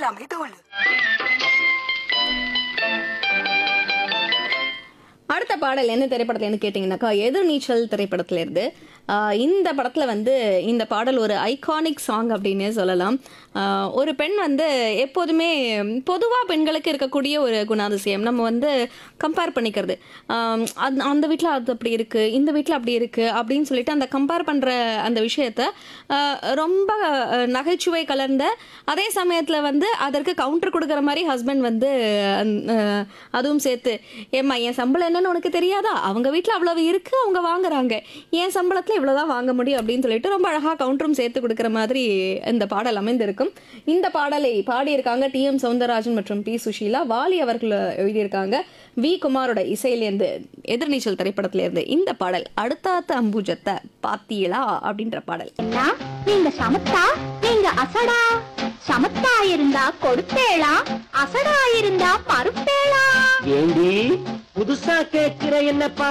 எல்லாமே தோல் அடுத்த பாடல் என்ன திரைப்படத்துலன்னு கேட்டிங்கனாக்கா எதிர்நீச்சல் திரைப்படத்துல இருந்து ஆஹ் இந்த படத்தில் வந்து இந்த பாடல் ஒரு ஐகானிக் சாங் அப்படின்னே சொல்லலாம் ஆஹ் ஒரு பெண் வந்து எப்போதுமே பொதுவாக பெண்களுக்கு இருக்கக்கூடிய ஒரு குணாதிசயம் நம்ம வந்து கம்பேர் பண்ணிக்கிறது ஆம், அந்த- அந்த வீட்டில் அது அப்படி இருக்குது இந்த வீட்டில் அப்படி இருக்குது அப்படின்னு சொல்லிட்டு அந்த கம்பேர் பண்ணுற அந்த விஷயத்த ஆஹ் ரொம்ப ஆஹ், நகைச்சுவை கலர்ந்த அதே சமயத்தில் வந்து அதற்கு கவுண்டர் கொடுக்குற மாதிரி ஹஸ்பண்ட் வந்து ஆஹ், அதுவும் சேர்த்து ஏம்மா என் சம்பளம் என்னன்னு உனக்கு தெரியாதா அவங்க வீட்டில் அவ்வளவு இருக்கு அவங்க வாங்குறாங்க என் சம்பளத்தில் இவ்வளோதான் வாங்க முடியும் அப்படின்னு சொல்லிட்டு ரொம்ப அழகாக கவுண்டரும் சேர்த்து கொடுக்குற மாதிரி இந்த பாடல் அமைந்திருக்கும் இந்த பாடலை பாடியிருக்காங்க டி எம் சவுந்தரராஜன் மற்றும் பி சுஷீலா வாலி அவர்கள் எழுதியிருக்காங்க வி குமாரோட இசையிலேருந்து எதிர்நீச்சல் திரைப்படத்திலேருந்து இந்த பாடல் அடுத்தாத்த அம்புஜத்தை பாத்தீங்களா அப்படின்ற பாடல் என்ன நீங்க சமத்தா நீங்க அசடா சமத்தா இருந்தா கொடுப்பேளா அசடா இருந்தா பருப்பேளா ஏண்டி புதுசா கேக்குற என்னப்பா